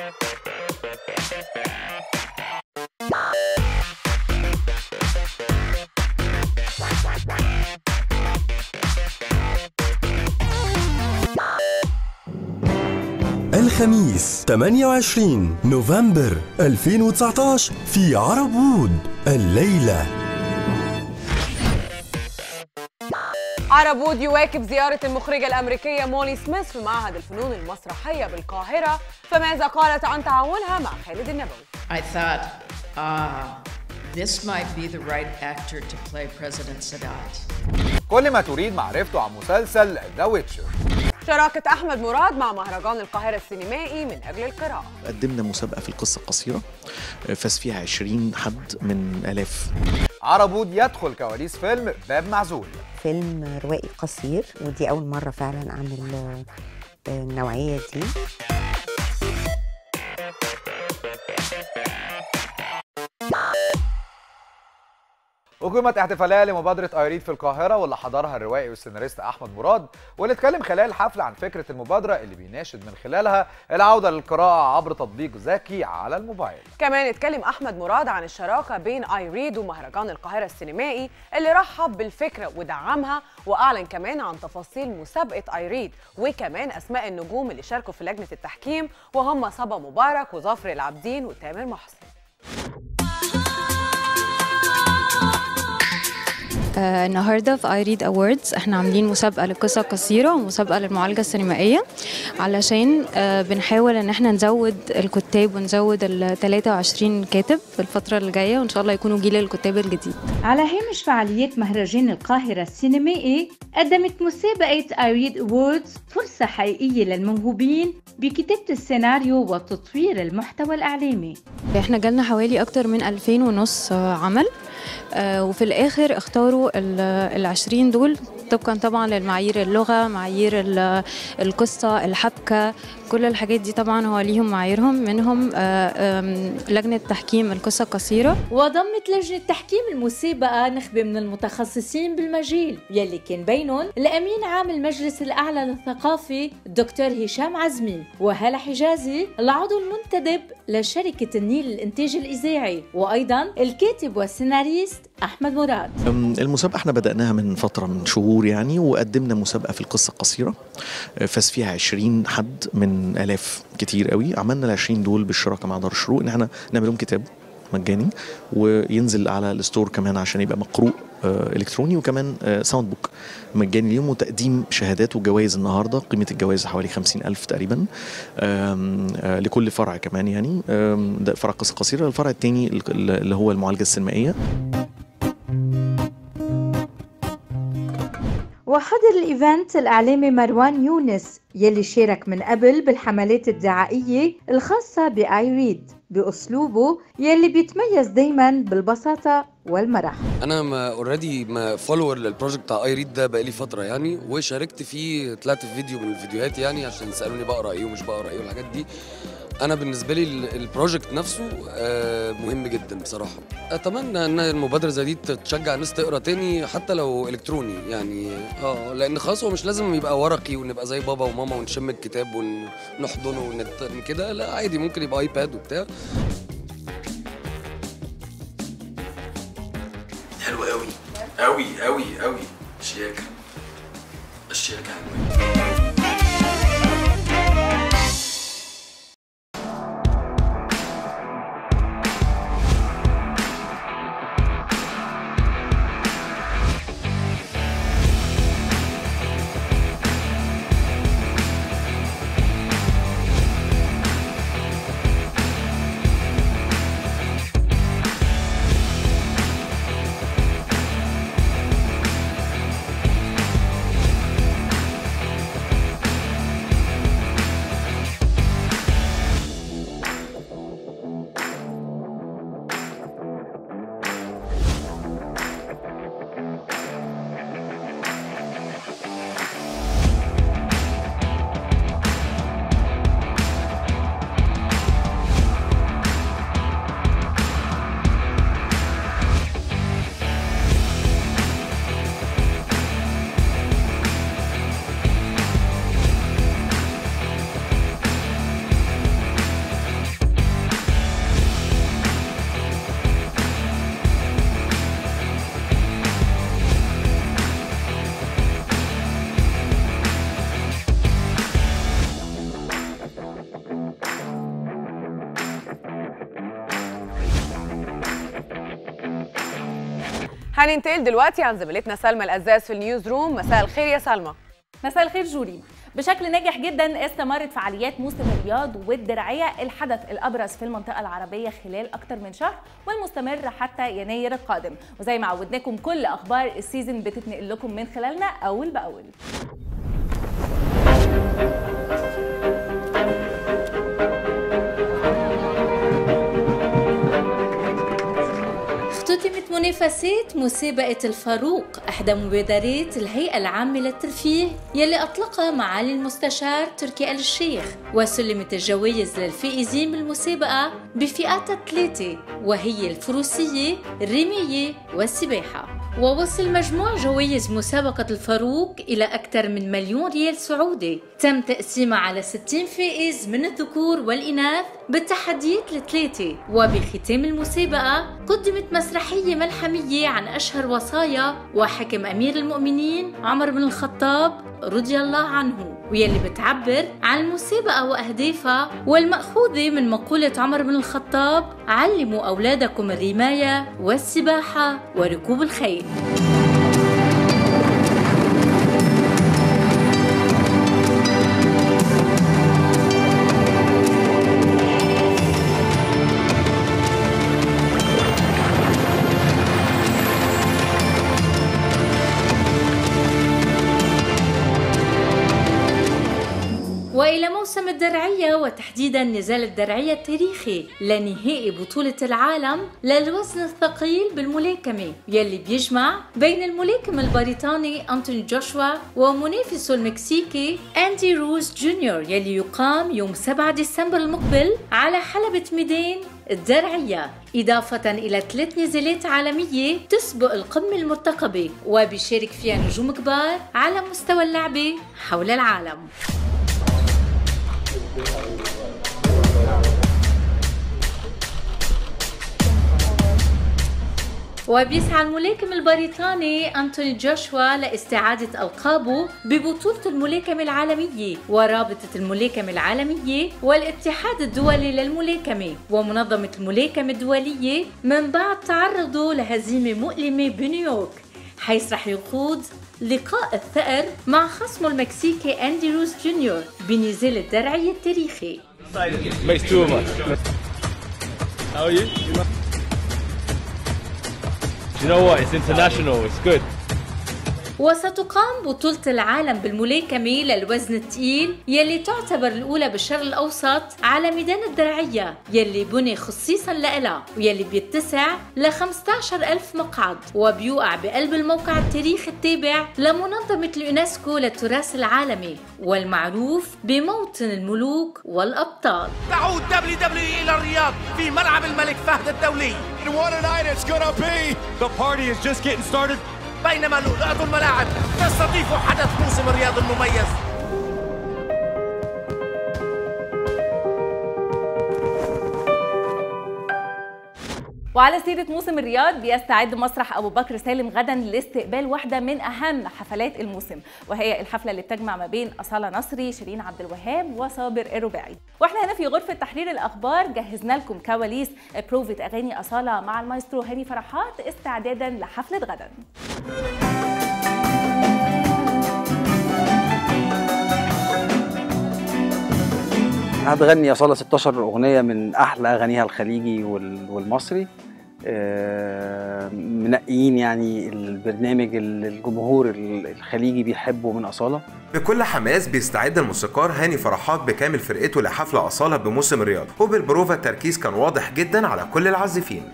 الخميس 28 نوفمبر 2019 في عرب وود الليلة عرب وود يواكب زيارة المخرجة الأمريكية مولي سميث في معهد الفنون المسرحية بالقاهرة فماذا قالت عن تعاونها مع خالد النبوي I thought, ah, this might be the right actor to play President Sadat. كل ما تريد معرفته عن مسلسل ذا ويتشر شراكة أحمد مراد مع مهرجان القاهرة السينمائي من أجل القراءة قدمنا مسابقة في القصة القصيرة فاز فيها 20 حد من آلاف عربود يدخل كواليس فيلم باب معزول فيلم روائي قصير ودي أول مرة فعلا أعمل آه، النوعية دي أقيمت احتفالية لمبادرة ايريد في القاهرة واللي حضرها الروائي والسيناريست أحمد مراد واللي اتكلم خلال الحفل عن فكرة المبادرة اللي بيناشد من خلالها العودة للقراءة عبر تطبيق ذكي على الموبايل كمان اتكلم أحمد مراد عن الشراكة بين اي ريد ومهرجان القاهرة السينمائي اللي رحب بالفكرة ودعمها وأعلن كمان عن تفاصيل مسابقة اي ريد وكمان أسماء النجوم اللي شاركوا في لجنة التحكيم وهم صبا مبارك وظفر العابدين وتامر محسن آه، النهارده في اي ريد اووردز احنا عاملين مسابقه للقصه القصيره ومسابقه للمعالجه السينمائيه علشان آه، بنحاول ان احنا نزود الكتاب ونزود ال 23 كاتب في الفتره اللي جايه وان شاء الله يكونوا جيل الكتاب الجديد على هامش فعاليات مهرجان القاهرة السينمائي قدمت مسابقة ايريد ووردز فرصة حقيقية للموهوبين بكتابة السيناريو وتطوير المحتوى الإعلامي احنا جالنا حوالي اكتر من 2000 ونص آه، عمل آه، وفي الاخر اختاروا ال 20 دول طبقا طبعا للمعايير اللغه معايير ال- القصه الحبكه كل الحاجات دي طبعا هو ليهم معاييرهم منهم آه، آم، لجنه تحكيم القصه القصيره وضمت لجنة تحكيم المسابقة نخبة من المتخصصين بالمجال يلي كان بينهم الأمين عام المجلس الأعلى للثقافة الدكتور هشام عزمي وهلا حجازي العضو المنتدب لشركة النيل للإنتاج الإذاعي وأيضا الكاتب والسيناريست أحمد مراد أم، المسابقة احنا بدأناها من فترة من شهور يعني وقدمنا مسابقة في القصة القصيرة أه، فاز فيها 20 حد من آلاف كتير قوي عملنا ال 20 دول بالشراكة مع دار الشروق ان احنا نعمل لهم كتاب مجاني وينزل على الستور كمان عشان يبقى مقروء آه، الكتروني وكمان آه، ساوند بوك مجاني ليهم وتقديم شهادات وجوائز النهارده قيمه الجوائز حوالي 50 الف تقريبا آم، آه، لكل فرع كمان يعني آم، ده فرع قصه قصيره الفرع الثاني اللي هو المعالجه السينمائيه وحضر الإيفنت الإعلامي مروان يونس يلي شارك من قبل بالحملات الدعائية الخاصة بآيريد بأسلوبه يلي بيتميز دايما بالبساطة والمرح انا ما اوريدي ما فولور للبروجكت بتاع اي ريد ده بقالي فتره يعني وشاركت فيه طلعت في فيديو من الفيديوهات يعني عشان يسالوني بقرا ايه ومش بقرا ايه والحاجات دي انا بالنسبه لي ال- البروجكت نفسه آه، مهم جدا بصراحه اتمنى ان المبادره زي دي تشجع الناس تقرا تاني حتى لو الكتروني يعني اه لان خلاص هو مش لازم يبقى ورقي ونبقى زي بابا وماما ونشم الكتاب ونحضنه ونت- كده لا عادي ممكن يبقى ايباد وبتاع حلو قوي قوي قوي قوي شياكه الشياكه حلوه هننتقل دلوقتي عن زميلتنا سلمى الأزاز في النيوز روم مساء الخير يا سلمى مساء الخير جوري بشكل ناجح جدا استمرت فعاليات موسم الرياض والدرعية الحدث الأبرز في المنطقة العربية خلال أكثر من شهر والمستمر حتى يناير القادم وزي ما عودناكم كل أخبار السيزون بتتنقل لكم من خلالنا أول بأول اختتمت منافسات مسابقة الفاروق إحدى مبادرات الهيئة العامة للترفيه يلي أطلقها معالي المستشار تركي آل الشيخ وسلمت الجوائز للفائزين بالمسابقة بفئات ثلاثة وهي الفروسية الرماية والسباحة ووصل مجموع جوائز مسابقة الفاروق إلى أكثر من مليون ريال سعودي تم تقسيمها على 60 فائز من الذكور والإناث بالتحديات الثلاثة وبختام المسابقة قدمت مسرحية ملحمية عن أشهر وصايا وحكم أمير المؤمنين عمر بن الخطاب رضي الله عنه ويلي بتعبر عن المسابقة وأهدافها والمأخوذة من مقولة عمر بن الخطاب علموا أولادكم الرماية والسباحة وركوب الخيل وإلى موسم الدرعية وتحديدا نزال الدرعية التاريخي لنهائي بطولة العالم للوزن الثقيل بالملاكمة يلي بيجمع بين الملاكم البريطاني أنتوني جوشوا ومنافسه المكسيكي أندي روز جونيور يلي يقام يوم 7 ديسمبر المقبل على حلبة ميدان الدرعية إضافة إلى ثلاث نزالات عالمية تسبق القمة المرتقبة وبيشارك فيها نجوم كبار على مستوى اللعبة حول العالم وبيسعى الملاكم البريطاني أنتوني جوشوا لاستعادة ألقابه ببطولة الملاكمة العالمية ورابطة الملاكمة العالمية والاتحاد الدولي للملاكمة ومنظمة الملاكمة الدولية من بعد تعرضه لهزيمة مؤلمة بنيويورك حيث رح يخوض لقاء الثأر مع خصمه المكسيكي أندي روز جونيور بنزال الدرعية التاريخي Makes two of us. How are you? You know what? It's international. It's good. وستقام بطولة العالم بالملاكمة للوزن الثقيل يلي تعتبر الأولى بالشرق الأوسط على ميدان الدرعية يلي بني خصيصا لإلها ويلي بيتسع ل 15 ألف مقعد وبيوقع بقلب الموقع التاريخي التابع لمنظمة اليونسكو للتراث العالمي والمعروف بموطن الملوك والأبطال تعود دبليو دبليو إلى الرياض في ملعب الملك فهد الدولي And what a night it's gonna be! The party is just getting started. بينما لؤلؤة الملاعب تستضيف حدث موسم الرياض المميز وعلى سيرة موسم الرياض بيستعد مسرح أبو بكر سالم غدا لاستقبال واحدة من أهم حفلات الموسم وهي الحفلة اللي بتجمع ما بين أصالة نصري شيرين عبد الوهاب وصابر الرباعي واحنا هنا في غرفة تحرير الأخبار جهزنا لكم كواليس بروفة أغاني أصالة مع المايسترو هاني فرحات استعدادا لحفلة غدا هتغني أصالة 16 أغنية من أحلى أغانيها الخليجي وال- والمصري آه، منقيين يعني البرنامج اللي الجمهور الخليجي بيحبه من أصالة بكل حماس بيستعد الموسيقار هاني فرحات بكامل فرقته لحفل أصالة بموسم الرياض وبالبروفا التركيز كان واضح جدا على كل العازفين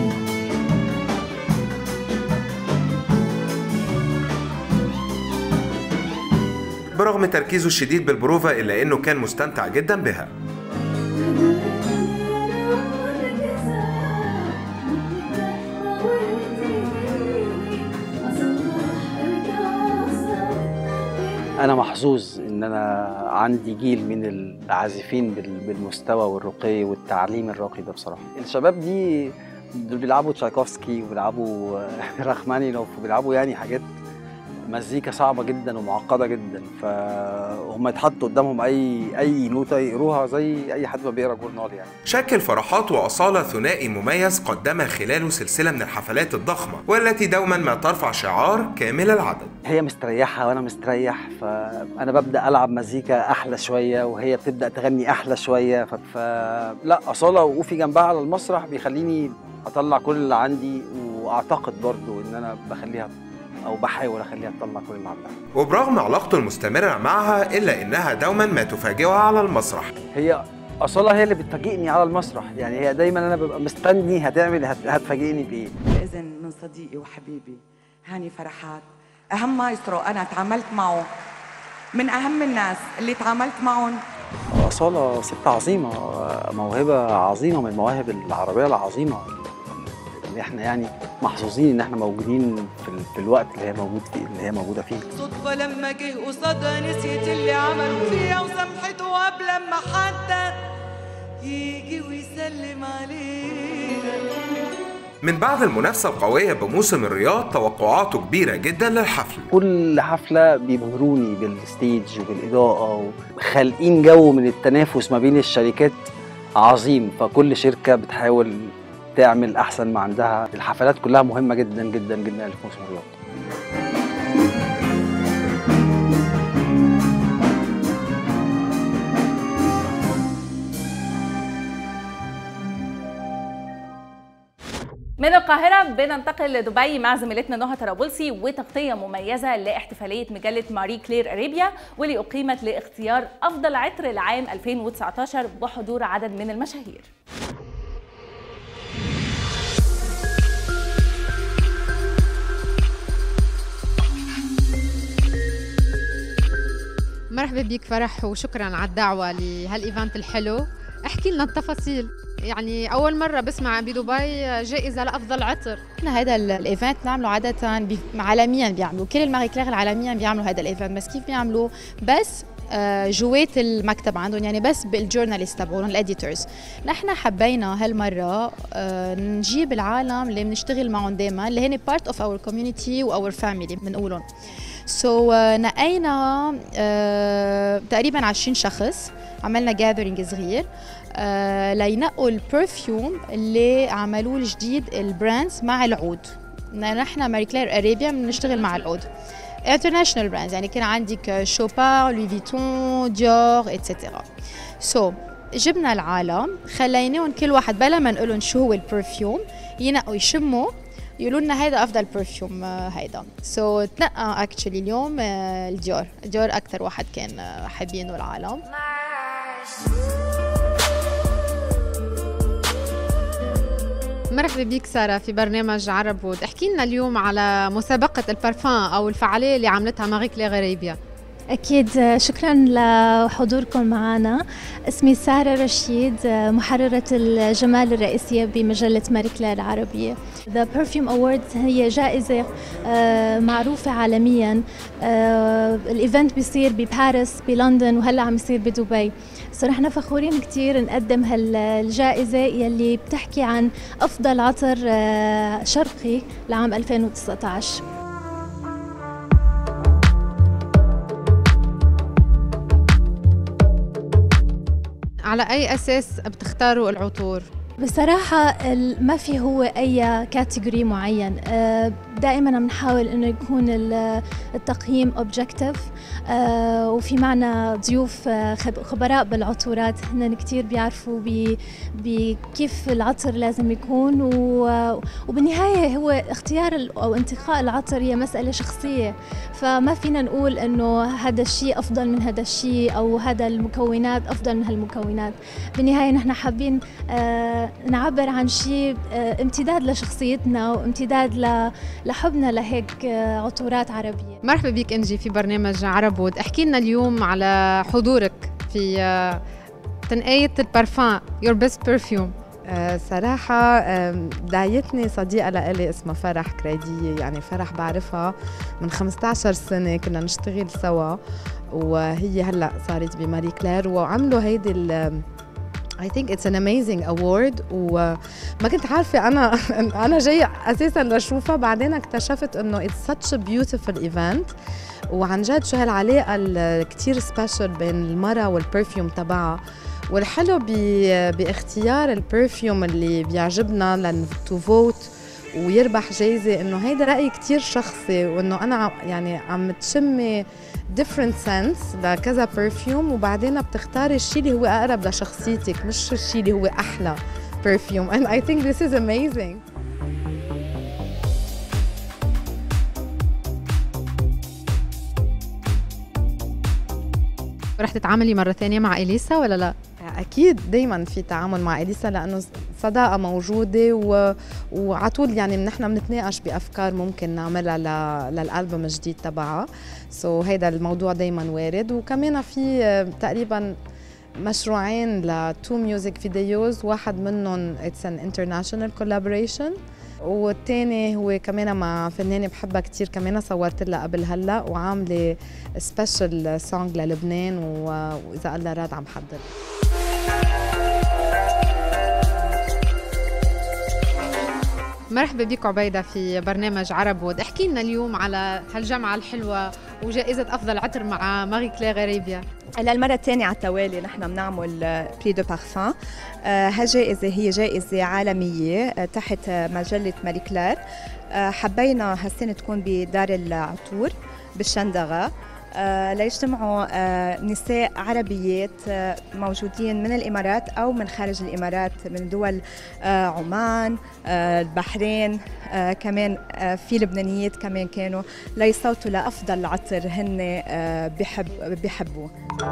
برغم تركيزه الشديد بالبروفا إلا إنه كان مستمتع جدا بها أنا محظوظ إن أنا عندي جيل من العازفين بال- بالمستوى والرقي والتعليم الراقي ده بصراحة الشباب دي دول بيلعبوا تشايكوفسكي وبيلعبوا راخمانينوف وبيلعبوا يعني حاجات مزيكا صعبه جدا ومعقده جدا فهم يتحطوا قدامهم اي اي نوته يقروها زي اي حد ما بيقرا جورنال يعني شكل فرحات وأصالة ثنائي مميز قدم خلاله سلسلة من الحفلات الضخمة والتي دوما ما ترفع شعار كامل العدد هي مستريحه وانا مستريح فانا ببدا العب مزيكا احلى شويه وهي بتبدا تغني احلى شويه ف... ف... لا اصاله وقوفي جنبها على المسرح بيخليني اطلع كل اللي عندي واعتقد برضو ان انا بخليها او بحاول اخليها تطلع كل اللي عندها وبرغم علاقته المستمرة معها إلا إنها دوما ما تفاجئها على المسرح هي اصاله هي اللي بتفاجئني على المسرح يعني هي دايما انا ببقى مستني هتعمل هت... هتفاجئني بايه إذن من صديقي وحبيبي هاني فرحات أهم مايسترو أنا تعاملت معه من أهم الناس اللي تعاملت معهم أصالة ست عظيمة موهبة عظيمة من المواهب العربية العظيمة اللي احنا يعني محظوظين ان احنا موجودين في, ال... في الوقت اللي هي موجود فيه اللي هي موجودة فيه صدفة لما جه قصادها نسيت اللي عملوا فيها وسامحته قبل ما حتى يجي ويسلم علينا من بعد المنافسة القوية بموسم الرياض توقعاته كبيرة جدا للحفل كل حفلة بيبهروني بالستيج وبالإضاءة وخالقين جو من التنافس ما بين الشركات عظيم فكل شركة بتحاول تعمل أحسن ما عندها الحفلات كلها مهمة جدا جدا جدا في موسم الرياض من القاهرة بننتقل لدبي مع زميلتنا نهى طرابلسي وتغطية مميزة لاحتفالية مجلة ماري كلير أريبيا واللي أقيمت لاختيار أفضل عطر لعام 2019 بحضور عدد من المشاهير مرحبا بك فرح وشكرا على الدعوة لهالايفنت الحلو احكي لنا التفاصيل يعني اول مرة بسمع بدبي جائزة لافضل عطر احنا هذا ال- الايفنت نعمله عادة بي- عالميا بيعملوا كل الماري كلير العالميا بيعملوا هذا الايفنت بس كيف بيعملوا بس آه، جوات المكتب عندهم يعني بس بالجورناليست تبعهم الاديتورز نحن حبينا هالمره آه، نجيب العالم اللي بنشتغل معهم دائما اللي هن بارت اوف اور كوميونتي واور فاميلي بنقولهم سو so, uh, نقينا uh, تقريبا 20 شخص عملنا جاذرينج صغير uh, لينقوا البرفيوم اللي عملوه الجديد البراندز مع العود لأن نحن ماري كلير اريبيا بنشتغل مع العود انترناشونال براندز يعني كان عندك شوبار لوي فيتون ديور اتسيتيرا سو جبنا العالم خليناهم كل واحد بلا ما نقول لهم شو هو البرفيوم ينقوا يشموا يقولوا لنا هيدا افضل برفيوم آه، هيدا سو so, تنقى اكشلي اليوم آه، الديور ديور اكثر واحد كان آه، حابينه العالم مرحبا بك سارة في برنامج عرب وود احكي لنا اليوم على مسابقة البارفان او الفعالية اللي عملتها ماري كلير أريبيا أكيد شكرا لحضوركم معنا اسمي سارة رشيد محررة الجمال الرئيسية بمجلة ماري كلير العربية The Perfume Awards هي جائزة آه، معروفة عالميا آه، الإيفنت بيصير بباريس بلندن وهلا عم يصير بدبي سو نحن فخورين كتير نقدم هالجائزة يلي بتحكي عن أفضل عطر آه، شرقي لعام 2019 على اي اساس بتختاروا العطور بصراحة ال- ما في هو أي كاتيجوري معين آه، دائما بنحاول إنه يكون ال- التقييم اوبجكتيف وفي معنا ضيوف آه، خب- خبراء بالعطورات هن كتير بيعرفوا ب- بكيف العطر لازم يكون و- وبالنهاية هو اختيار ال- أو انتقاء العطر هي مسألة شخصية فما فينا نقول إنه هذا الشيء أفضل من هذا الشيء أو هذا المكونات أفضل من هالمكونات بالنهاية نحن حابين آه، نعبر عن شيء آه، امتداد لشخصيتنا وامتداد ل- لحبنا لهيك آه، عطورات عربية مرحبا بك انجي في برنامج عرب وود احكي لنا اليوم على حضورك في آه، تنقية البارفان your best perfume آه، صراحة آم، دعيتني صديقة لإلي اسمها فرح كريدية يعني فرح بعرفها من 15 سنة كنا نشتغل سوا وهي هلا صارت بماري كلير وعملوا هيدي ال- I think it's an amazing award وما كنت عارفة أنا أنا جاية أساسا لأشوفها بعدين اكتشفت إنه it's such a beautiful event وعن جد شو هالعلاقة الكتير سبيشال بين المرأة والبرفيوم تبعها والحلو ب- باختيار البرفيوم اللي بيعجبنا لن تو فوت ويربح جايزة إنه هيدا رأي كتير شخصي وإنه أنا ع- يعني عم تشمي different sense لكذا برفيوم وبعدين بتختاري الشيء اللي هو أقرب لشخصيتك مش الشيء اللي هو أحلى برفيوم and I think this is amazing رح تتعاملي مرة ثانية مع إليسا ولا لا؟ اكيد دائما في تعامل مع اليسا لانه صداقه موجوده و... وعلى طول يعني نحن بنتناقش بافكار ممكن نعملها ل... للالبوم الجديد تبعها سو so هيدا الموضوع دائما وارد وكمان في آه، تقريبا مشروعين لتو ميوزك فيديوز واحد منهم اتس ان انترناشونال كولابوريشن والتاني هو كمان مع فنانة بحبها كتير كمان صورت لها قبل هلا وعاملة سبيشال سونج للبنان و... وإذا الله راد عم حضر مرحبا بك عبيدة في برنامج عرب وود احكي لنا اليوم على هالجمعة الحلوة وجائزة أفضل عطر مع ماري كلير غريبيا للمرة الثانية على التوالي نحن بنعمل بري دو بارفان هالجائزة هي جائزة عالمية آه، تحت آه، مجلة ماري كلير آه، حبينا هالسنة تكون بدار العطور بالشندغة آه، ليجتمعوا آه، نساء عربيات آه، موجودين من الإمارات أو من خارج الإمارات من دول آه، عمان آه، البحرين آه، كمان آه، في لبنانيات كمان كانوا ليصوتوا لأفضل عطر هن آه، بحب بحبوه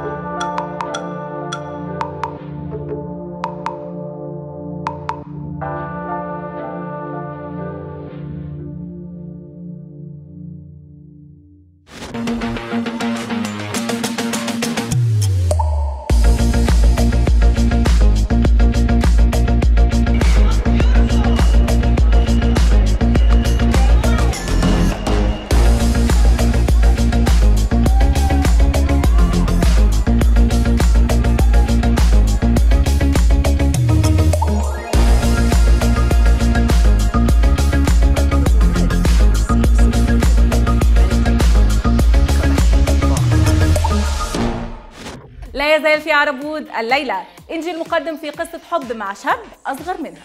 لا يزال في عربود الليلة إنجي المقدم في قصة حب مع شاب أصغر منها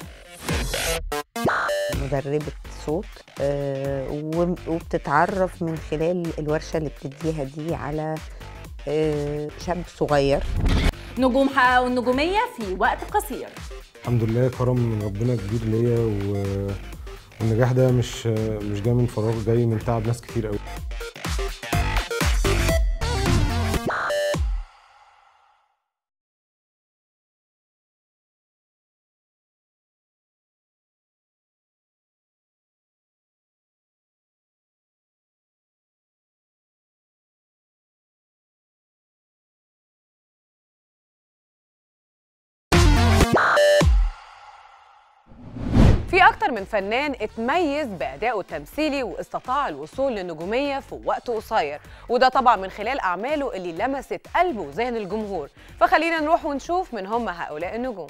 مدربة صوت آه، وب- وبتتعرف من خلال الورشة اللي بتديها دي على آه، شاب صغير نجوم حققوا النجومية في وقت قصير الحمد لله كرم من ربنا كبير ليا و... والنجاح ده مش مش جاي من فراغ جاي من تعب ناس كتير قوي في أكتر من فنان اتميز بأدائه التمثيلي واستطاع الوصول للنجومية في وقت قصير وده طبعا من خلال أعماله اللي لمست قلبه وذهن الجمهور فخلينا نروح ونشوف من هم هؤلاء النجوم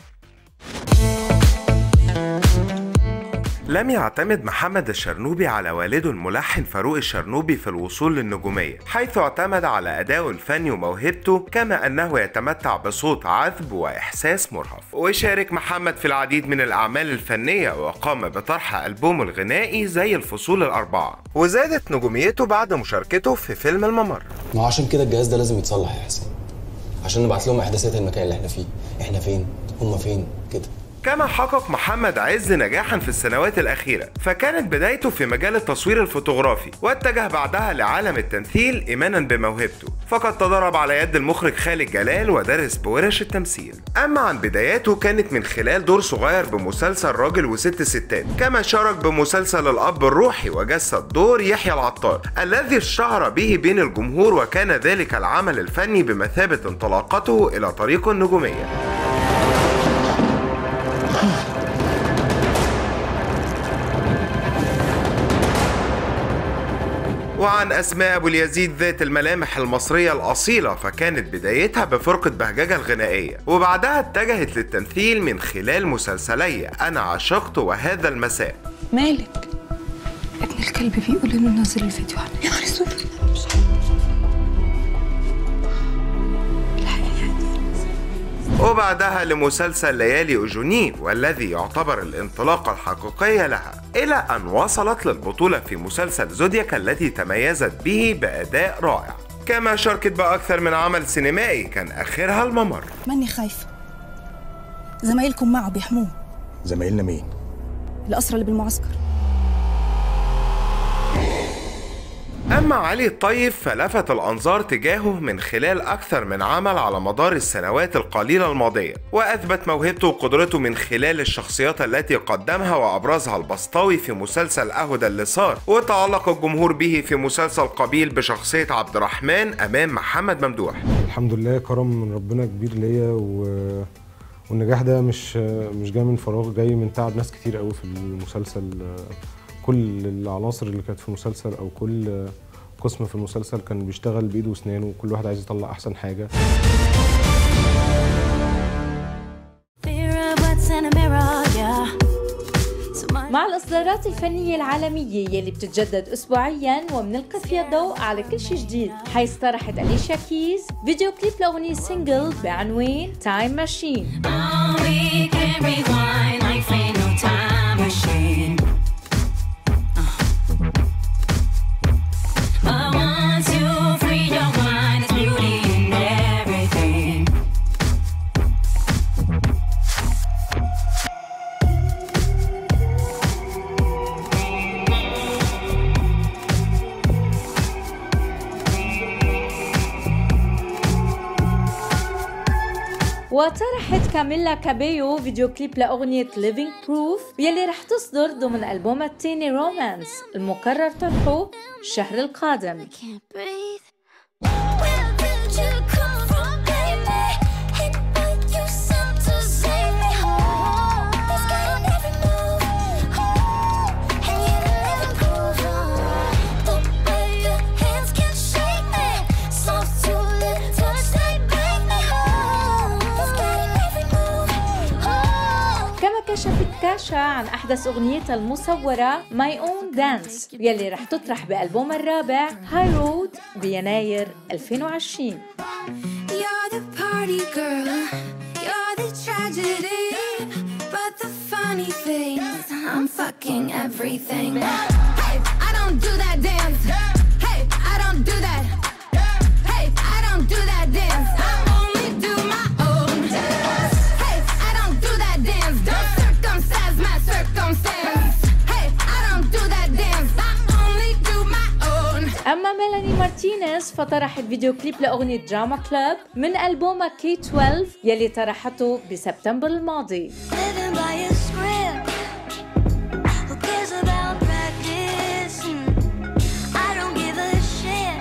لم يعتمد محمد الشرنوبي على والده الملحن فاروق الشرنوبي في الوصول للنجومية حيث اعتمد على أدائه الفني وموهبته كما أنه يتمتع بصوت عذب وإحساس مرهف وشارك محمد في العديد من الأعمال الفنية وقام بطرح ألبومه الغنائي زي الفصول الأربعة وزادت نجوميته بعد مشاركته في فيلم الممر ما هو عشان كده الجهاز ده لازم يتصلح يا حسين عشان نبعت لهم احداثات المكان اللي احنا فيه احنا فين هم فين كده كما حقق محمد عز نجاحا في السنوات الأخيرة فكانت بدايته في مجال التصوير الفوتوغرافي واتجه بعدها لعالم التمثيل إيمانا بموهبته فقد تدرب على يد المخرج خالد جلال ودرس بورش التمثيل أما عن بداياته كانت من خلال دور صغير بمسلسل راجل وست ستات كما شارك بمسلسل الأب الروحي وجسد دور يحيى العطار الذي اشتهر به بين الجمهور وكان ذلك العمل الفني بمثابة انطلاقته إلى طريق النجومية وعن أسماء أبو اليزيد ذات الملامح المصرية الأصيلة فكانت بدايتها بفرقة بهججة الغنائية وبعدها اتجهت للتمثيل من خلال مسلسلي أنا عشقت وهذا المساء مالك ابن الكلب بيقول انه نزل الفيديو عنه يا نهار اسود وبعدها لمسلسل ليالي أجونين والذي يعتبر الانطلاقة الحقيقية لها إلى أن وصلت للبطولة في مسلسل زودياك التي تميزت به بأداء رائع كما شاركت بأكثر من عمل سينمائي كان آخرها الممر ماني خايفة زمايلكم معه بيحموه زمايلنا مين؟ الأسرى اللي بالمعسكر أما علي الطيب فلفت الأنظار تجاهه من خلال أكثر من عمل على مدار السنوات القليلة الماضية وأثبت موهبته وقدرته من خلال الشخصيات التي قدمها وأبرزها البسطاوي في مسلسل أهدى اللي صار وتعلق الجمهور به في مسلسل قبيل بشخصية عبد الرحمن أمام محمد ممدوح الحمد لله كرم من ربنا كبير ليا و... والنجاح ده مش مش جاي من فراغ جاي من تعب ناس كتير قوي في المسلسل كل العناصر اللي كانت في المسلسل او كل قسم في المسلسل كان بيشتغل بايده واسنانه وكل واحد عايز يطلع احسن حاجه مع الإصدارات الفنية العالمية يلي بتتجدد أسبوعيا وبنلقي فيها الضوء على كل شيء جديد حيث طرحت أليشا كيز فيديو كليب لأغنية سينجل بعنوان تايم ماشين وطرحت كاميلا كابيو فيديو كليب لأغنية Living Proof يلي رح تصدر ضمن ألبومها التاني رومانس المقرر طرحه الشهر القادم كما كشفت كاشا عن أحدث أغنيتها المصورة My Own Dance يلي رح تطرح بألبومها الرابع هاي رود بيناير 2020 You're the party girl, you're the tragedy. But the funny thing is, I'm fucking everything. Hey, I don't do that dance. Hey, I don't do that. Hey, I don't do that dance. I only do my own dance. Hey, I don't do that dance. Don't circumcise my circumstance. Hey, I don't do that dance. I only do my own. أما ميلاني مارتينيز فطرحت فيديو كليب لأغنية دراما كلاب من ألبومها كي 12 يلي طرحته بسبتمبر الماضي Living by a script. Who cares about practice? Hmm. I don't give a shit.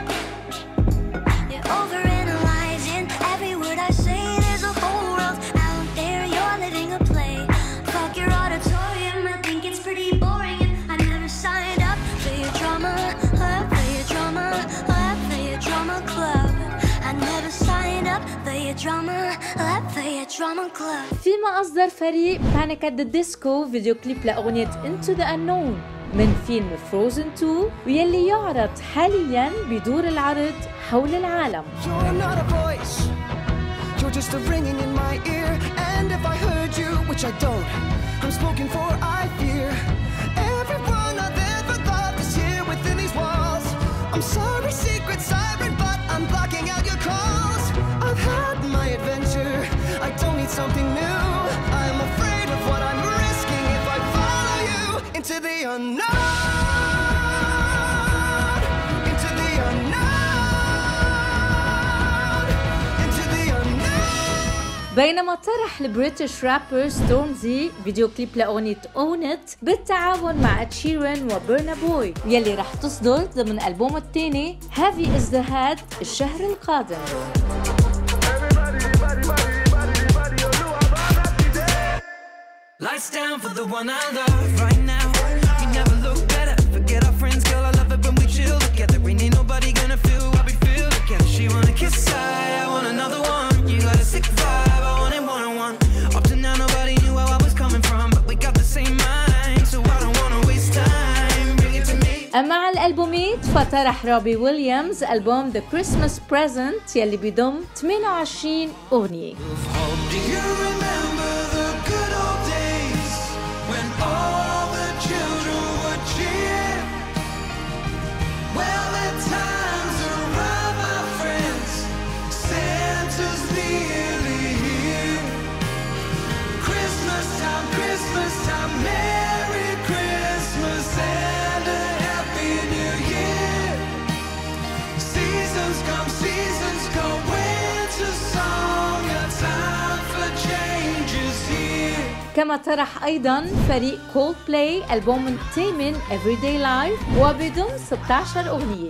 You're overanalyzing every word I say. There's a whole world out there. You're living a play. Fuck your auditorium. I think it's pretty boring. And I never signed up for your drama. Uh, for your drama. Uh, for your drama club. I never signed up for your drama. Uh, for your drama club. فيما أصدر فريق بانيك at the Disco فيديو كليب لأغنية Into the Unknown من فيلم Frozen 2 ويلي يعرض حاليا بدور العرض حول العالم You're not a voice. You're just a ringing in my ear. And if I heard you, which I don't, I'm spoken for, I fear. Everyone I've ever loved is here within these walls. I'm sorry, secret siren, but I'm blocking out your calls. I've had my adventure. I don't need something new. I'm afraid of what I'm risking if I follow you into the unknown. Into the unknown. Into the unknown. بينما طرح البريتش رابر ستورمزي فيديو كليب لأغنية Own It بالتعاون مع ed شيران وبرنا بوي يلي رح تصدر ضمن ألبومه الثاني Heavy is the Head الشهر القادم Lights down for the one I love right now. You never look better. Forget our friends, girl. I love it, when we chill together. Ain't ain't nobody gonna feel what we feel together. She wanna kiss I, I want another one. You got a sick vibe, I want it one on one. Up to now, nobody knew where I was coming from, but we got the same mind, so I don't wanna waste time. Bring it to me. أما على الألبومات فطرح روبي ويليامز ألبوم The Christmas Present يلي بيضم 28 أغنية Do you remember the good old days when all the children would cheer? Well, the times are right, my friends. Santa's nearly here. Christmas time, Christmas time, Merry Christmas and a Happy New Year. Seasons come, seasons go, winter song, a time for change is here. كما طرح أيضا فريق كولد بلاي ألبوم الثامن Everyday Life وبضم 16 أغنية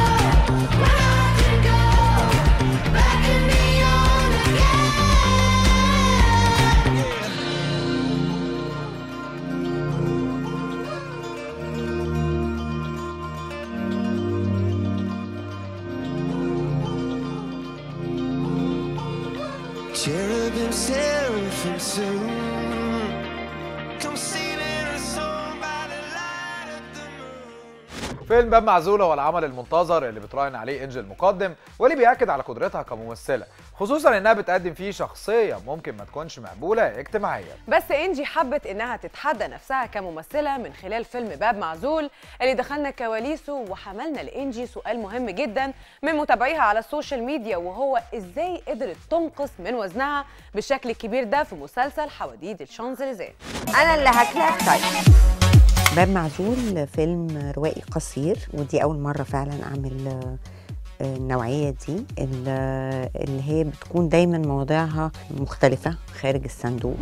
Cherubim, seraphim soon. Come singing a song by the light of the moon. فيلم باب معزولة هو العمل المنتظر اللي بتراهن عليه انجل مقدم واللي بيأكد على قدرتها كممثلة خصوصا انها بتقدم فيه شخصية ممكن ما تكونش مقبولة اجتماعيا بس انجي حبت انها تتحدى نفسها كممثله من خلال فيلم باب معزول اللي دخلنا كواليسه وحملنا لانجي سؤال مهم جدا من متابعيها على السوشيال ميديا وهو ازاي قدرت تنقص من وزنها بالشكل الكبير ده في مسلسل حواديت الشانزليزيه انا اللي هاكلك طيب باب معزول فيلم روائي قصير ودي اول مره فعلا اعمل آه، آه، النوعيه دي ال- اللي هي بتكون دايما مواضيعها مختلفه خارج الصندوق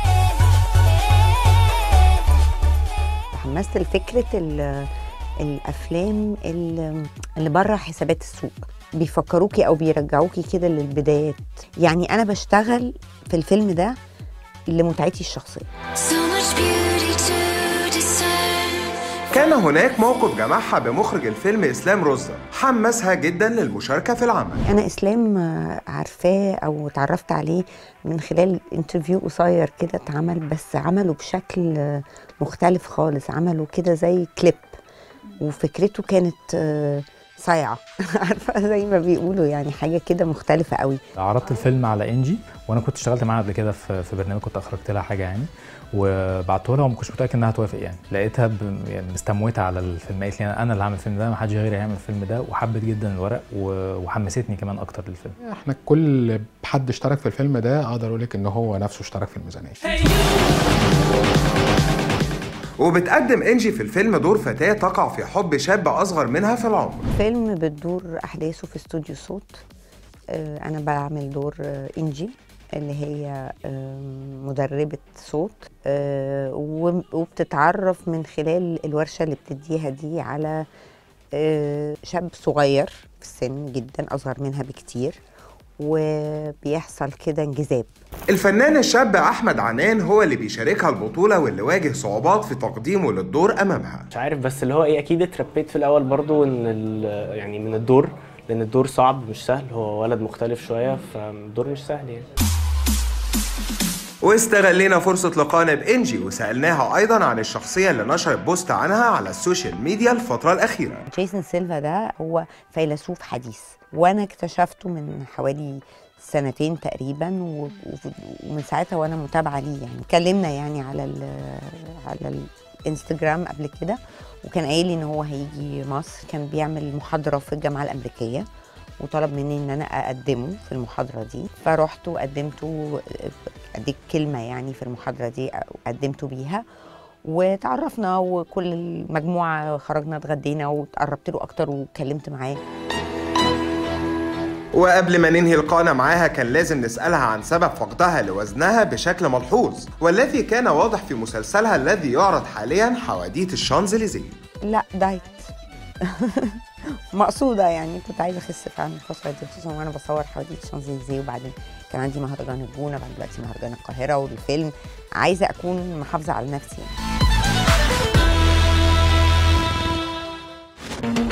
تحمست لفكره ال- الافلام اللي اللي بره حسابات السوق بيفكروكي او بيرجعوكي كده للبدايات يعني انا بشتغل في الفيلم ده لمتعتي الشخصيه So much beauty to discern. كان هناك موقف جمعها بمخرج الفيلم إسلام رزة حمسها جدا للمشاركة في العمل انا اسلام آه، عارفاه او اتعرفت عليه من خلال انترفيو قصير كده اتعمل بس عمله بشكل آه، مختلف خالص عمله كده زي كليب وفكرته كانت آه، صايعه عارفه زي ما بيقولوا يعني حاجه كده مختلفه قوي عرضت الفيلم على انجي وانا كنت اشتغلت معاها قبل كده في في برنامج كنت اخرجت لها حاجه يعني وبعته لها وما كنتش متاكد انها توافق يعني لقيتها ب... يعني مستموته على الفيلم قالت لي أنا- انا اللي هعمل الفيلم ده ما حدش غيري هيعمل الفيلم ده وحبت جدا الورق و... وحمستني كمان اكتر للفيلم احنا كل حد اشترك في الفيلم ده اقدر اقول لك ان هو نفسه اشترك في الميزانيه وبتقدم إنجي في الفيلم دور فتاة تقع في حب شاب أصغر منها في العمر فيلم بتدور احداثه في استوديو صوت آه، انا بعمل دور آه، انجي اللي هي آم، مدربة صوت آه، وم- وبتتعرف من خلال الورشة اللي بتديها دي على آه، شاب صغير في السن جدا أصغر منها بكتير وبيحصل كده انجذاب الفنان الشاب أحمد عنان هو اللي بيشاركها البطولة واللي واجه صعوبات في تقديمه للدور أمامها مش عارف بس اللي هو ايه اكيد اتربيت في الاول برضو ان ال- يعني من الدور لان الدور صعب مش سهل هو ولد مختلف شويه فالدور مش سهل يعني واستغلينا فرصة لقانا بإنجي وسألناها أيضا عن الشخصية اللي نشرت بوست عنها على السوشيال ميديا الفترة الأخيرة جيسون سيلفا ده هو فيلسوف حديث وانا اكتشفته من حوالي سنتين تقريبا و- و- ومن ساعتها وانا متابعه ليه يعني اتكلمنا يعني على ال على الانستجرام قبل كده وكان قايل لي ان هو هيجي مصر كان بيعمل محاضره في الجامعه الامريكيه وطلب مني ان انا اقدمه في المحاضره دي فرحت وقدمته اديك كلمه يعني في المحاضره دي قدمته بيها وتعرفنا وكل المجموعه خرجنا اتغدينا وتقربت له اكتر واتكلمت معاه وقبل ما ننهي لقانا معاها كان لازم نسألها عن سبب فقدها لوزنها بشكل ملحوظ والذي كان واضح في مسلسلها الذي يعرض حاليا حواديت الشانزليزيه لا دايت مقصوده يعني كنت عايزه اخس فعلا الفتره دي خصوصا وانا بصور حواديت شانزليزيه وبعدين كان عندي مهرجان الجونه بعد دلوقتي مهرجان القاهره والفيلم عايزه اكون محافظه على نفسي يعني.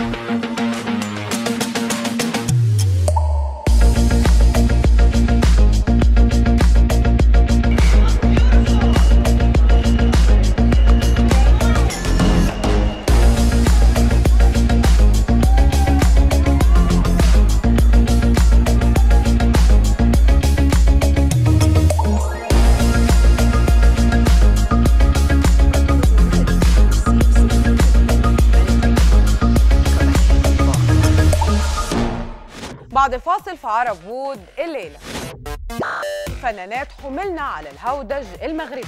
بعد الفاصل في عرب وود الليلة فنانات حملنا على الهودج المغربي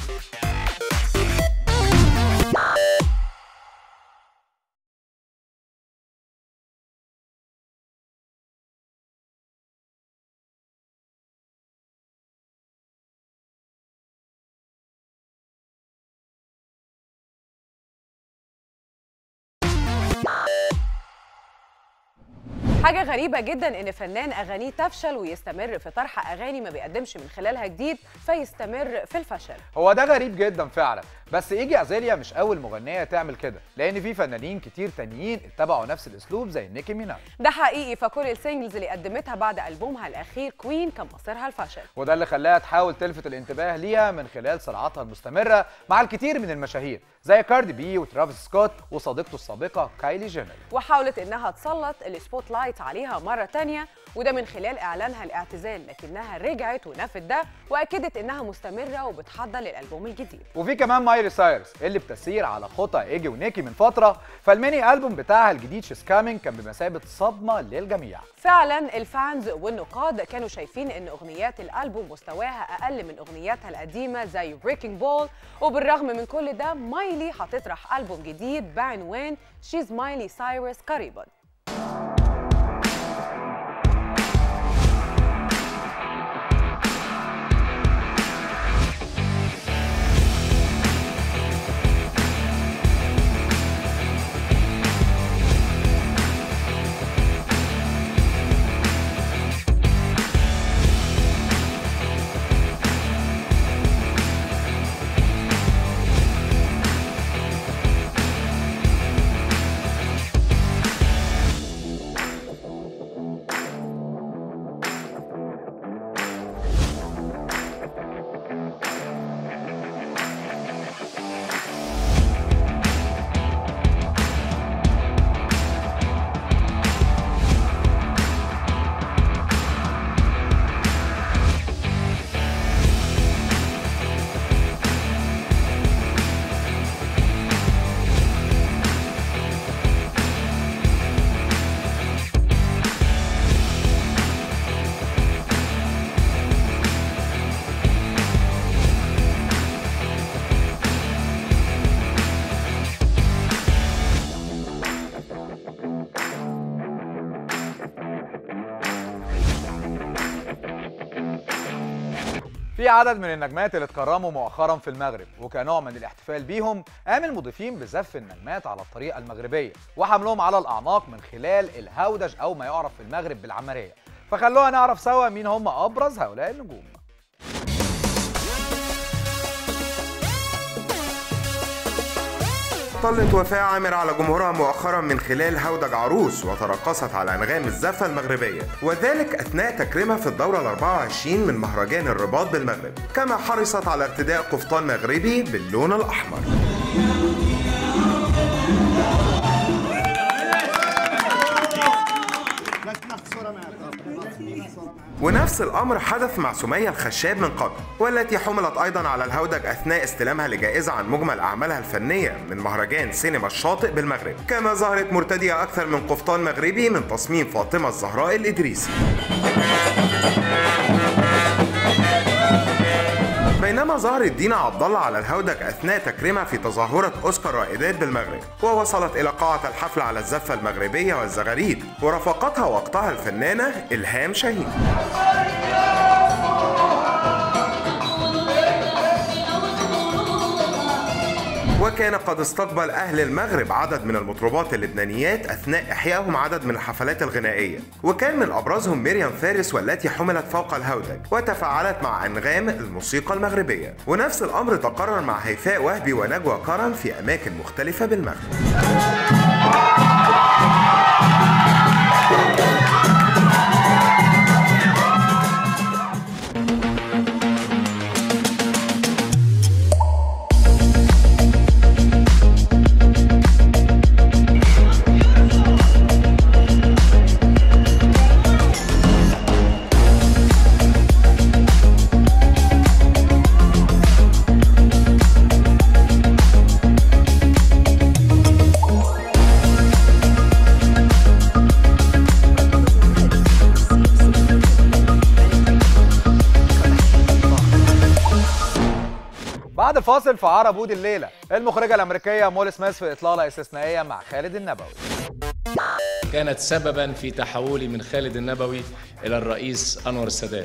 حاجة غريبة جدا إن فنان أغانيه تفشل ويستمر في طرح أغاني ما بيقدمش من خلالها جديد فيستمر في الفشل هو ده غريب جدا فعلا بس ايجي ازاليا مش اول مغنيه تعمل كده لان في فنانين كتير تانيين اتبعوا نفس الاسلوب زي نيكي ميناج ده حقيقي فكل السينجلز اللي قدمتها بعد ألبومها الأخير كوين كان مصيرها الفشل وده اللي خلاها تحاول تلفت الانتباه ليها من خلال صراعاتها المستمره مع الكثير من المشاهير زي كاردي بي وترافيس سكوت وصديقته السابقه كايلي جينر وحاولت إنها تسلط السبوت لايت عليها مرة تانية وده من خلال إعلانها الاعتزال لكنها رجعت ونفت ده وأكدت إنها مستمرة وبتحضر للألبوم الجديد وفي كمان مايلي سايرس اللي بتسير على خطى ايجي ونيكي من فتره فالميني البوم بتاعها الجديد شيز كامينج كان بمثابه صدمه للجميع فعلا الفانز والنقاد كانوا شايفين ان اغنيات الالبوم مستواها اقل من اغنياتها القديمه زي بريكنج بول وبالرغم من كل ده مايلي هتطرح البوم جديد بعنوان شيز مايلي سايرس قريبا في عدد من النجمات اللي اتكرموا مؤخرا في المغرب وكنوع من الاحتفال بيهم قام المضيفين بزف النجمات على الطريقه المغربيه وحملهم على الاعناق من خلال الهودج او ما يعرف في المغرب بالعمريه فخلونا نعرف سوا مين هم ابرز هؤلاء النجوم طلت وفاء عامر على جمهورها مؤخرا من خلال هودج عروس وترقصت على انغام الزفه المغربيه وذلك اثناء تكريمها في الدوره ال 24 من مهرجان الرباط بالمغرب كما حرصت على ارتداء قفطان مغربي باللون الاحمر ونفس الامر حدث مع سميه الخشاب من قبل والتي حملت ايضا على الهودج اثناء استلامها لجائزه عن مجمل اعمالها الفنيه من مهرجان سينما الشاطئ بالمغرب كما ظهرت مرتديه اكثر من قفطان مغربي من تصميم فاطمه الزهراء الادريسي بينما ظهرت دينا عبد الله على الهودج اثناء تكريمها في تظاهره اوسكار رائدات بالمغرب ووصلت الى قاعه الحفل على الزفه المغربيه والزغاريد ورافقتها وقتها الفنانه الهام شاهين وكان قد استقبل أهل المغرب عدد من المطربات اللبنانيات أثناء إحيائهم عدد من الحفلات الغنائية وكان من أبرزهم مريم فارس والتي حملت فوق الهودج وتفاعلت مع أنغام الموسيقى المغربية ونفس الأمر تقرر مع هيفاء وهبي ونجوى كرم في أماكن مختلفة بالمغرب بعد الفاصل في عرب بود الليله المخرجه الامريكيه مول سميث في اطلاله استثنائيه مع خالد النبوي كانت سببا في تحولي من خالد النبوي الى الرئيس انور السادات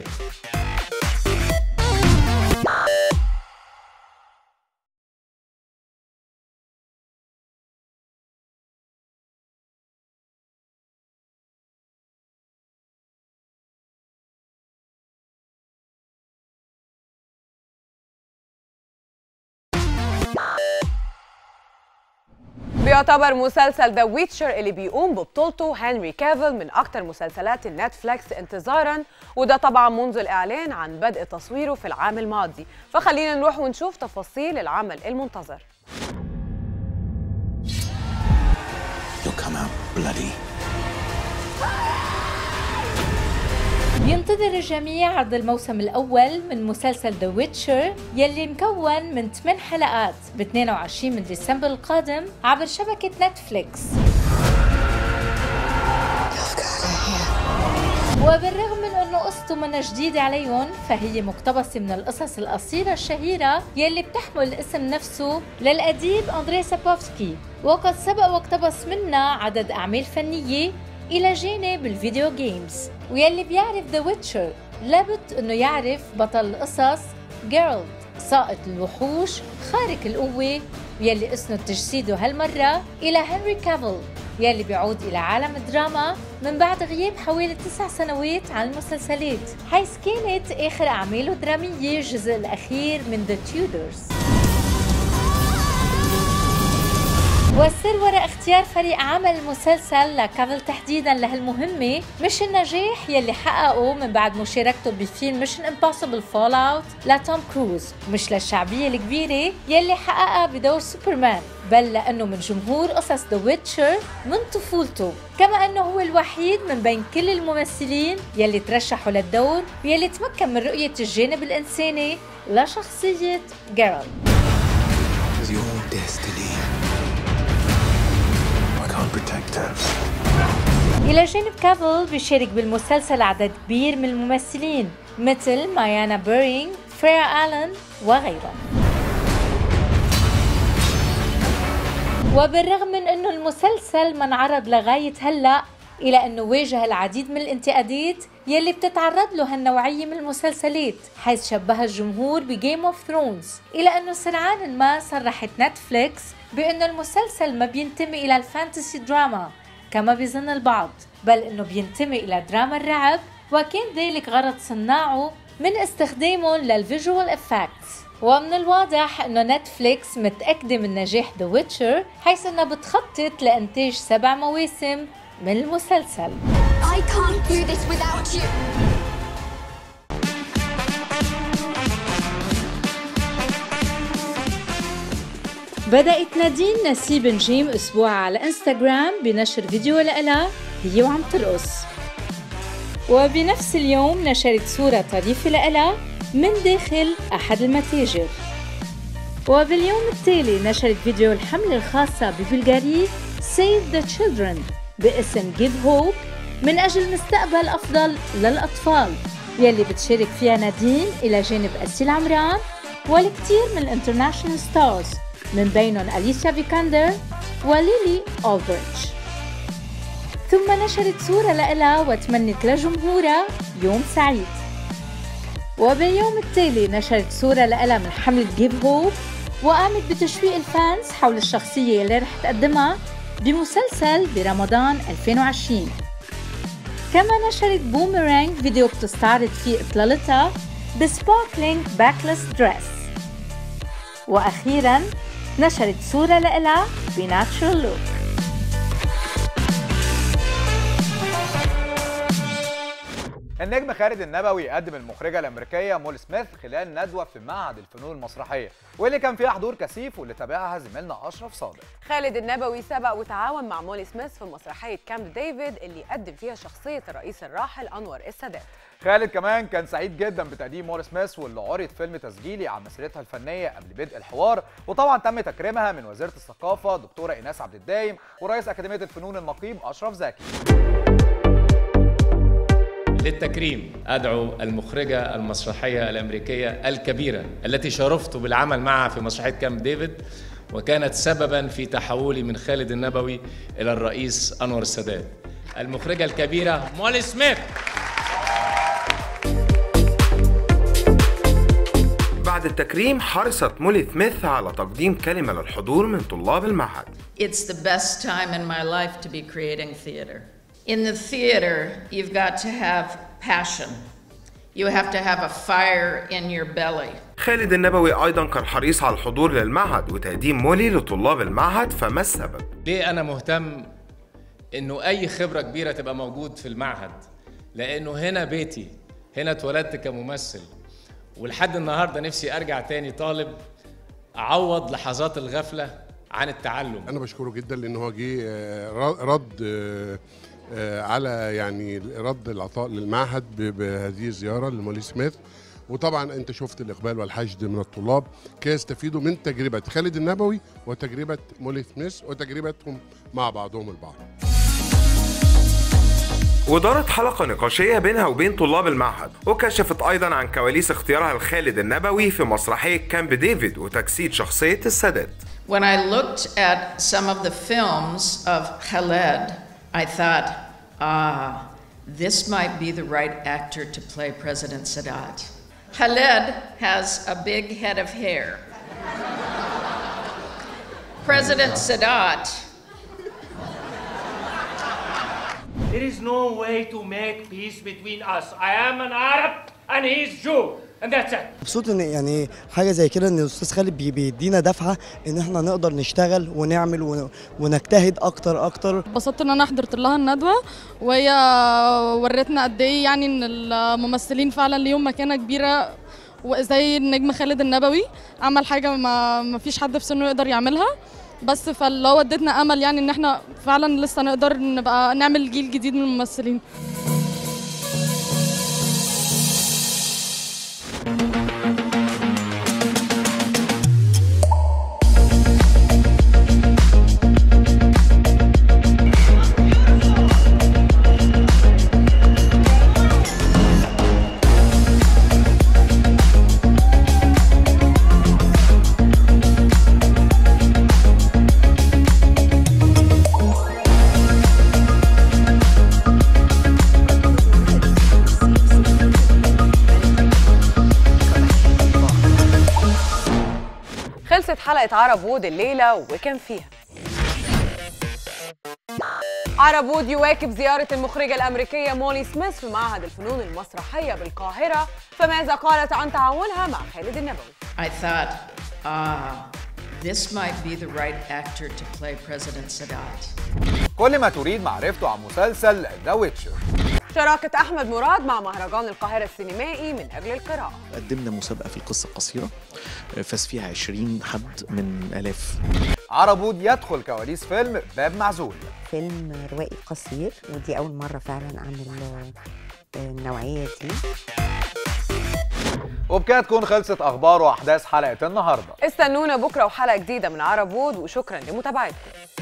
بيعتبر مسلسل ذا ويتشر اللي بيقوم ببطولته هنري كافيل من أكتر مسلسلات النتفليكس انتظارا وده طبعا منذ الإعلان عن بدء تصويره في العام الماضي فخلينا نروح ونشوف تفاصيل العمل المنتظر You'll come out bloody. بينتظر الجميع عرض الموسم الأول من مسلسل ذا ويتشر يلي مكون من 8 حلقات ب 22 من ديسمبر القادم عبر شبكة نتفليكس وبالرغم من انه قصته منا جديدة عليهم فهي مقتبسة من القصص القصيرة الشهيرة يلي بتحمل الاسم نفسه للأديب أندري سابوفسكي وقد سبق واقتبس منها عدد أعمال فنية إلى جانب الفيديو جيمز ويلي بيعرف ذا ويتشر لابد انه يعرف بطل القصص جيرالد سائق الوحوش خارق القوة يلي اسند تجسيده هالمرة إلى هنري كافيل يلي بيعود إلى عالم الدراما من بعد غياب حوالي تسع سنوات عن المسلسلات حيث كانت آخر أعماله درامية الجزء الأخير من ذا تيودرز والسر وراء اختيار فريق عمل المسلسل لكافل تحديدا لهالمهمة مش النجاح يلي حققه من بعد مشاركته بفيلم ميشن امبوسيبل فول اوت لتوم كروز مش للشعبية الكبيرة يلي حققها بدور سوبرمان بل لأنه من جمهور قصص ذا ويتشر من طفولته كما أنه هو الوحيد من بين كل الممثلين يلي ترشحوا للدور ويلي تمكن من رؤية الجانب الإنساني لشخصية جيرالد It's your destiny. I can't protect her. إلى جانب كافل بيشارك بالمسلسل عدد كبير من الممثلين مثل مايانا بيرينغ، فريا آلن وغيرهم وبالرغم من أنه المسلسل ما انعرض لغاية هلأ إلى أنه واجه العديد من الانتقادات يلي بتتعرض له هالنوعية من المسلسلات حيث شبه الجمهور بجيم اوف ثرونز إلى أنه سرعان ما صرحت نتفليكس بأنه المسلسل ما بينتمي إلى الفانتسي دراما كما بيظن البعض بل أنه بينتمي إلى دراما الرعب وكان ذلك غرض صناعه من استخدامهم للفيجوال افكتس ومن الواضح انه نتفليكس متأكدة من نجاح ذا ويتشر حيث انها بتخطط لانتاج سبع مواسم من المسلسل I can't do this without you. بدأت نادين نسيب نجيم أسبوع على انستغرام بنشر فيديو لها هي وعم ترقص وبنفس اليوم نشرت صورة طريفة لها من داخل أحد المتاجر وباليوم التالي نشرت فيديو الحملة الخاصة ببلغاريا Save the Children باسم Give Hope من أجل مستقبل أفضل للأطفال يلي بتشارك فيها نادين إلى جانب أسيل عمران والكثير من الانترناشونال ستارز من بينهم أليسيا فيكاندر وليلي أولبرتش ثم نشرت صورة لها وتمنت لجمهورها يوم سعيد وباليوم التالي نشرت صورة لها من حملة جيف هوب وقامت بتشويق الفانز حول الشخصية اللي رح تقدمها بمسلسل برمضان 2020 كما نشرت بوميرانج فيديو بتستعرض فيه إطلالتها بسباركلينج باكلس دريس وأخيرا نشرت صورة لإلها بناتشرال لوك النجم خالد النبوي قدم المخرجه الامريكيه مول سميث خلال ندوه في معهد الفنون المسرحيه واللي كان فيها حضور كثيف واللي تابعها زميلنا اشرف صادق خالد النبوي سبق وتعاون مع مولي سميث في مسرحيه كامب ديفيد اللي قدم فيها شخصيه الرئيس الراحل انور السادات خالد كمان كان سعيد جدا بتقديم مول سميث واللي عرض فيلم تسجيلي عن مسيرتها الفنيه قبل بدء الحوار وطبعا تم تكريمها من وزيره الثقافه دكتوره ايناس عبد الدايم ورئيس اكاديميه الفنون النقيب اشرف زكي للتكريم أدعو المخرجة المسرحية الأمريكية الكبيرة التي شرفت بالعمل معها في مسرحية كامب ديفيد وكانت سببا في تحولي من خالد النبوي إلى الرئيس أنور السادات المخرجة الكبيرة مولي سميث بعد التكريم حرصت مولي سميث على تقديم كلمة للحضور من طلاب المعهد It's the best time in my life to be creating theater. In the theater, you've got to have passion. You have to have a fire in your belly. خالد النبوي أيضا كان حريص على الحضور للمعهد وتقديم مولي لطلاب المعهد فما السبب؟ ليه أنا مهتم إنه أي خبرة كبيرة تبقى موجود في المعهد لأنه هنا بيتي هنا اتولدت كممثل ولحد النهاردة نفسي أرجع تاني طالب أعوض لحظات الغفلة عن التعلم انا بشكره جدا لان هو جه آه، ر- رد آه، آه، على يعني رد العطاء للمعهد ب- بهذه الزياره لمولي سميث وطبعا انت شفت الاقبال والحشد من الطلاب كي يستفيدوا من تجربه خالد النبوي وتجربه مولي سميث وتجربتهم مع بعضهم البعض ودارت حلقة نقاشية بينها وبين طلاب المعهد وكشفت أيضا عن كواليس اختيارها لخالد النبوي في مسرحية كامب ديفيد وتجسيد شخصية السادات When I looked at some of the films of Khaled, I thought, ah, this might be the right actor to play President Sadat. Khaled has a big head of hair. President Sadat There is no way to make peace between us. I am an Arab and he is Jew, and that's it. مبسوط ان يعني حاجه زي كده ان الاستاذ خالد بي- بيدينا دفعه ان احنا نقدر نشتغل ونعمل ون- ونجتهد اكتر اكتر اتبسطت ان انا حضرت لها الندوه وهي ورتنا قد ايه يعني ان الممثلين فعلا ليهم مكانه كبيره وزي النجم خالد النبوي عمل حاجه ما ما فيش حد في سنه يقدر يعملها بس فاللي هو ادتنا امل يعني ان احنا فعلا لسه نقدر نبقى نعمل جيل جديد من الممثلين خلصت حلقة عرب وود الليلة وكان فيها عرب وود يواكب زيارة المخرجة الأمريكية مولي سميث في معهد الفنون المسرحية بالقاهرة فماذا قالت عن تعاونها مع خالد النبوي I thought, ah, this might be the right actor to play President Sadat. كل ما تريد معرفته عن مسلسل ذا ويتشر شراكة أحمد مراد مع مهرجان القاهرة السينمائي من أجل القراءة قدمنا مسابقة في القصة القصيرة فاز فيها 20 حد من آلاف عربود يدخل كواليس فيلم باب معزول فيلم روائي قصير ودي أول مرة فعلا أعمل آه، النوعية دي وبكده تكون خلصت اخبار واحداث حلقه النهارده استنونا بكرة وحلقة جديدة من عرب وود وشكرا لمتابعتكم